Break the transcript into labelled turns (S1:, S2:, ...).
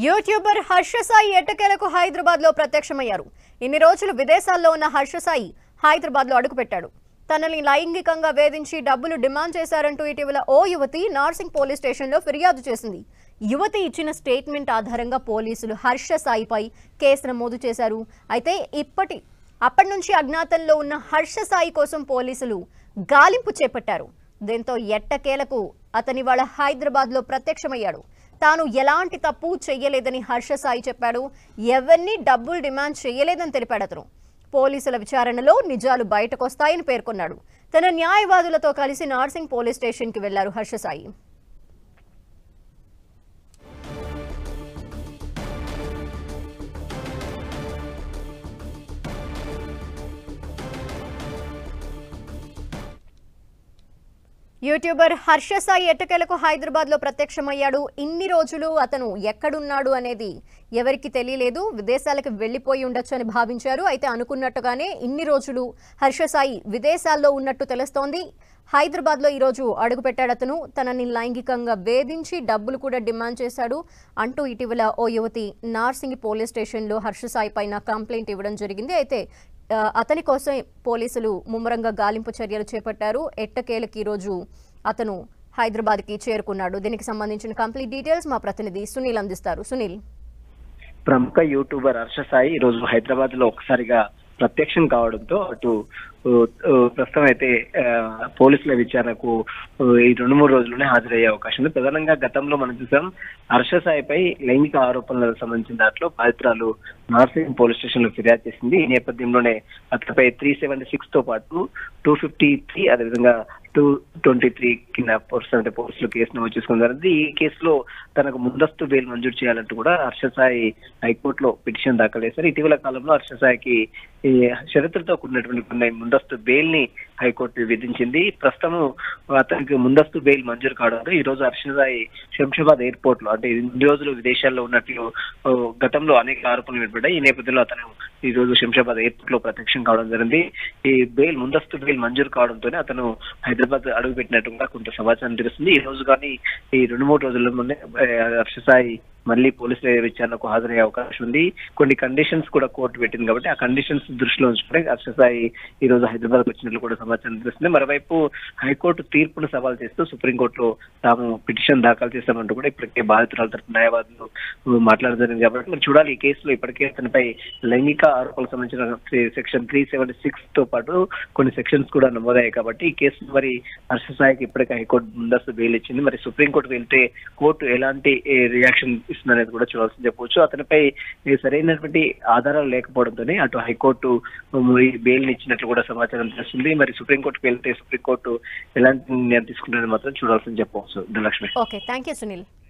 S1: YouTuber Harsha Sai ఎట్టకేలకు హైదరాబాద్ లో ప్రత్యక్షమయ్యారు ఇన్ని రోజులు విదేశాల్లో ఉన్న హర్ష సాయి హైదరాబాద్ లో అడుగుపెట్టాడు తనని లైంగికంగా వేధించి డబ్బులు డిమాండ్ చేశారంటూ ఇటీవల ఓ యువతి నార్సింగ్ పోలీస్ స్టేషన్లో ఫిర్యాదు చేసింది యువతి ఇచ్చిన స్టేట్మెంట్ ఆధారంగా పోలీసులు హర్ష సాయిపై కేసు నమోదు చేశారు అయితే ఇప్పటి అప్పటి నుంచి అజ్ఞాతంలో ఉన్న హర్ష సాయి కోసం పోలీసులు గాలింపు చేపట్టారు దీంతో ఎట్టకేలకు అతని వాళ్ళ హైదరాబాద్లో ప్రత్యక్షమయ్యాడు తాను ఎలాంటి తప్పు చెయ్యలేదని హర్ష సాయి చెప్పాడు ఎవరిని డబ్బులు డిమాండ్ చేయలేదని తెలిపాడు అతను పోలీసుల విచారణలో నిజాలు బయటకొస్తాయని పేర్కొన్నాడు తన న్యాయవాదులతో కలిసి నార్సింగ్ పోలీస్ స్టేషన్కి వెళ్లారు హర్ష సాయి యూట్యూబర్ హర్ష సాయి ఎట్టకేలకు హైదరాబాద్ లో ప్రత్యక్షమయ్యాడు ఇన్ని రోజులు అతను ఎక్కడున్నాడు అనేది ఎవరికి తెలియలేదు విదేశాలకు వెళ్లిపోయి ఉండొచ్చు అని భావించారు అయితే అనుకున్నట్టుగానే ఇన్ని రోజులు హర్ష సాయి విదేశాల్లో ఉన్నట్టు తెలుస్తోంది హైదరాబాద్లో ఈరోజు అడుగుపెట్టాడు అతను తనని లైంగికంగా వేధించి డబ్బులు కూడా డిమాండ్ చేశాడు అంటూ ఇటీవల ఓ యువతి నార్సింగి పోలీస్ స్టేషన్లో హర్ష సాయి పైన కంప్లైంట్ ఇవ్వడం జరిగింది అయితే ఆ, అతని కోసం పోలీసులు ముమ్మరంగా గాలింపు చర్యలు చేపట్టారు ఎట్టకేలకి ఈరోజు అతను హైదరాబాద్కి చేరుకున్నాడు దీనికి సంబంధించిన కంప్లీట్ డీటెయిల్స్ మా ప్రతినిధి సునీల్ అందిస్తారు సునీల్
S2: ప్రముఖ యూట్యూబర్ హర్ష సాయి ఈ రోజు హైదరాబాద్ లో ఒకసారిగా ప్రత్యక్షం కావడంతో అటు ఉ, ఉ, ప్రస్తుతం అయితే ఆ, పోలీసుల విచారణకు ఉ, ఈ రెండు మూడు రోజుల్లోనే హాజరయ్యే అవకాశం ఉంది ప్రధానంగా గతంలో మనం చూసాం హర్ష సాయిపై లైంగిక ఆరోపణలకు సంబంధించిన దాంట్లో బాధితురాలు నార్సింగ్ పోలీస్ స్టేషన్ లో ఫిర్యాదు చేసింది ఈ నేపథ్యంలోనే అతనిపై త్రీ సెవెంటీ సిక్స్ తో పాటు టూ ఫిఫ్టీ త్రీ అదేవిధంగా టూ ట్వంటీ త్రీ కింద పోలీసులు అంటే పోలీసులు కేసు నమోదు చేసుకున్నారు ఈ కేసులో తనకు ముందస్తు బెయిల్ మంజూరు చేయాలంటూ కూడా హర్ష సాయి హైకోర్టులో పిటిషన్ దాఖలు చేశారు ఇటీవల కాలంలో హర్ష సాయికి ఈ షరతులతో కూడినటువంటి కొన్ని ముందస్తు బెయిల్ ని హైకోర్టు విధించింది ప్రస్తుతం అతనికి ముందస్తు బెయిల్ మంజూరు కావడంతో ఈ రోజు హర్ష సాయి శంషాబాద్ ఎయిర్పోర్ట్ లో అంటే ఇన్ని రోజులు విదేశాల్లో ఉన్నట్లు ఓ, గతంలో అనేక ఆరోపణలు వినపడ్డాయి ఈ నేపథ్యంలో అతను ఈ రోజు శంషాబాద్ ఎయిర్పోర్ట్ లో ప్రత్యక్షం కావడం జరిగింది ఈ బెయిల్ ముందస్తు బెయిల్ మంజూరు కావడంతోనే అతను హైదరాబాద్ అడుగు పెట్టినట్టుగా కొంత సమాచారం తెలుస్తుంది ఈ రోజు కానీ ఈ రెండు మూడు రోజుల్లోనే ఆ, హర్ష సాయి మళ్ళీ పోలీసుల విచారణకు హాజరయ్యే అవకాశం ఉంది కొన్ని కండిషన్స్ కూడా కోర్టు పెట్టింది కాబట్టి ఆ కండిషన్స్ దృష్టిలో ఉంచుకుని హర్ష సాయి ఈ రోజు హైదరాబాద్ వచ్చినట్లు కూడా సమాచారం తెలుస్తుంది మరోవైపు హైకోర్టు తీర్పును సవాల్ చేస్తూ సుప్రీంకోర్టులో తాము పిటిషన్ దాఖలు చేస్తామంటూ కూడా ఇప్పటికే బాధితురాల తరపు న్యాయవాదులు మాట్లాడడం కాబట్టి మరి చూడాలి ఈ కేసులో ఇప్పటికే అతనిపై లైంగిక ఆరోపణలకు సంబంధించిన సెక్షన్ త్రీ సెవెంటీ సిక్స్ తో పాటు కొన్ని సెక్షన్స్ కూడా నమోదయ్యాయి కాబట్టి ఈ కేసు మరి హర్ష సాయికి ఇప్పటికే హైకోర్టు ముందస్తు బెయిల్ ఇచ్చింది మరి సుప్రీంకోర్టుకు వెళ్తే కోర్టు ఎలాంటి రియాక్షన్ ఇస్తుందనేది కూడా చూడాల్సి చెప్పవచ్చు అతనిపై ఏ సరైనటువంటి ఆధారాలు లేకపోవడంతోనే అటు హైకోర్టు ఈ బెయిల్ ని ఇచ్చినట్లు కూడా సమాచారం తెలుస్తుంది మరి సుప్రీంకోర్టుకు వెళ్తే సుప్రీంకోర్టు ఎలాంటి నిర్ణయం తీసుకుంటుందని మాత్రం చూడాల్సింది చెప్పవచ్చు Dhanalakshmi
S1: okay thank you Sunil